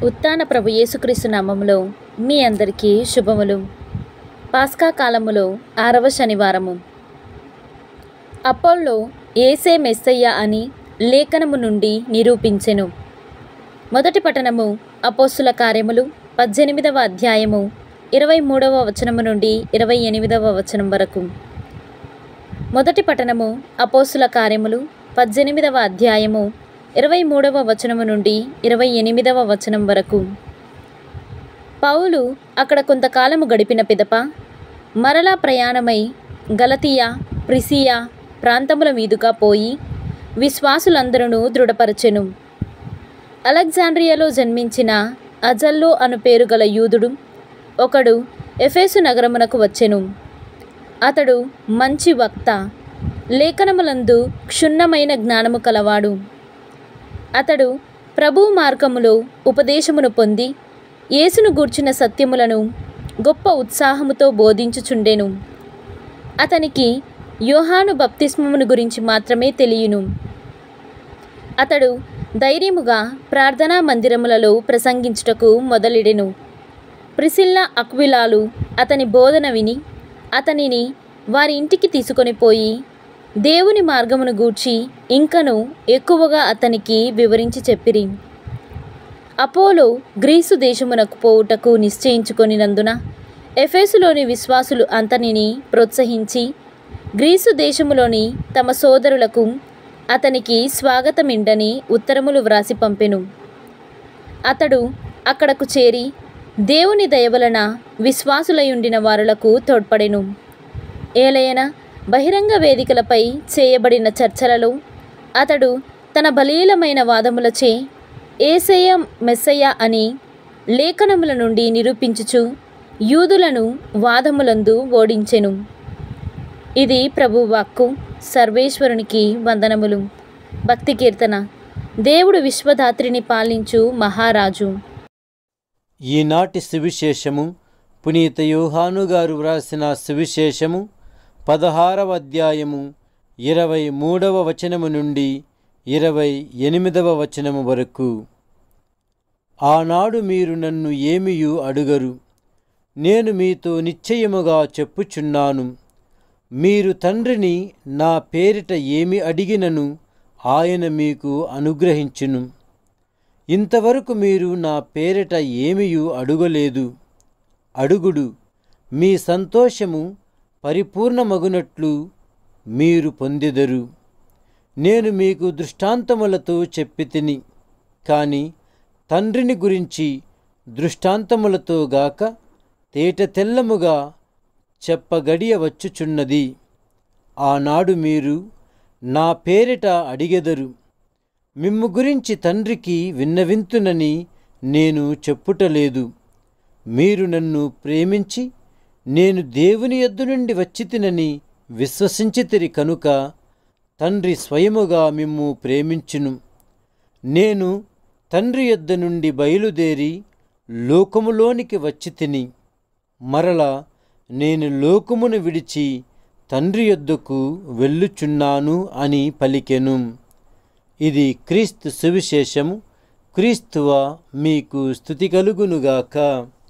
ఉత్తాన ప్రభు యేసుక్రీస్తు నామములో మీ అందరికీ శుభములు పాస్కా కాలములో ఆరవ శనివారము అపోల్లో ఏసే మెస్సయ్య అని లేఖనము నుండి నిరూపించెను మొదటి పట్టణము అపోస్తుల కార్యములు పద్దెనిమిదవ అధ్యాయము ఇరవై మూడవ వచనము నుండి ఇరవై ఎనిమిదవ వచనం వరకు మొదటి పట్టణము అపోస్తుల కార్యములు పద్దెనిమిదవ అధ్యాయము ఇరవై మూడవ వచనము నుండి ఇరవై ఎనిమిదవ వచనం వరకు పౌలు అక్కడ కొంతకాలము గడిపిన పిదప మరలా ప్రయాణమై గలతియా ప్రిసియా ప్రాంతముల మీదుగా పోయి విశ్వాసులందరూ దృఢపరచెను అలెగ్జాండ్రియాలో జన్మించిన అజల్లో అను పేరు గల యూదుడు ఒకడు ఎఫేసు నగరమునకు వచ్చెను అతడు మంచి వక్త లేఖనములందు క్షుణ్ణమైన జ్ఞానము కలవాడు అతడు ప్రభు మార్గములో ఉపదేశమును పొంది యేసును గూర్చిన సత్యములను గొప్ప ఉత్సాహముతో బోధించుచుండెను అతనికి యోహాను బప్తిస్మమును గురించి మాత్రమే తెలియను అతడు ధైర్యముగా ప్రార్థనా మందిరములలో ప్రసంగించుటకు మొదలెడెను ప్రిసిల్లా అక్విలాలు అతని బోధన విని అతనిని వారి ఇంటికి తీసుకొని పోయి దేవుని మార్గమును గూర్చి ఇంకను ఎక్కువగా అతనికి వివరించి చెప్పిరి అపోలో గ్రీసు దేశమునకు పోవుటకు నిశ్చయించుకొనినందున ఎఫెసులోని విశ్వాసులు అంతనిని ప్రోత్సహించి గ్రీసు దేశములోని తమ సోదరులకు అతనికి స్వాగతమిండని ఉత్తరములు వ్రాసి పంపెను అతడు అక్కడకు చేరి దేవుని దయవలన విశ్వాసులయుండిన వారులకు తోడ్పడెను ఏలయన బహిరంగ వేదికలపై చేయబడిన చర్చలలో అతడు తన బలీలమైన వాదములచే ఏసయ్య మెస్సయ్య అని లేఖనముల నుండి నిరూపించుచు యూదులను వాదములందు ఓడించెను ఇది ప్రభు వాక్కు సర్వేశ్వరునికి వందనములు భక్తి కీర్తన దేవుడు విశ్వదాత్రిని పాలించు మహారాజు ఈనాటి సువిశేషము పునీత యోహాను గారు వ్రాసిన సువిశేషము పదహారవ అధ్యాయము ఇరవై మూడవ వచనము నుండి ఇరవై ఎనిమిదవ వచనము వరకు ఆనాడు మీరు నన్ను ఏమియు అడుగరు నేను మీతో నిశ్చయముగా చెప్పుచున్నాను మీరు తండ్రిని నా పేరిట ఏమి అడిగినను ఆయన మీకు అనుగ్రహించును ఇంతవరకు మీరు నా పేరిట ఏమియు అడుగలేదు అడుగుడు మీ సంతోషము పరిపూర్ణమగునట్లు మీరు పొందెదరు నేను మీకు దృష్టాంతములతో చెప్పి తిని కాని తండ్రిని గురించి దృష్టాంతములతో గాక తేట తెల్లముగా చెప్పగడియ వచ్చుచున్నది ఆనాడు మీరు నా పేరిట అడిగెదరు మిమ్ము గురించి తండ్రికి విన్నవింతునని నేను చెప్పుటలేదు మీరు నన్ను ప్రేమించి నేను దేవుని యొద్ద నుండి వచ్చితినని విశ్వసించితిరి కనుక తండ్రి స్వయముగా మిమ్ము ప్రేమించును నేను తండ్రి యొద్ద నుండి బయలుదేరి లోకములోనికి వచ్చి తిని మరల నేను లోకమును విడిచి తండ్రి యొద్దకు వెళ్ళుచున్నాను అని పలికెను ఇది క్రీస్తు సువిశేషము క్రీస్తువ మీకు స్థుతి కలుగునుగాక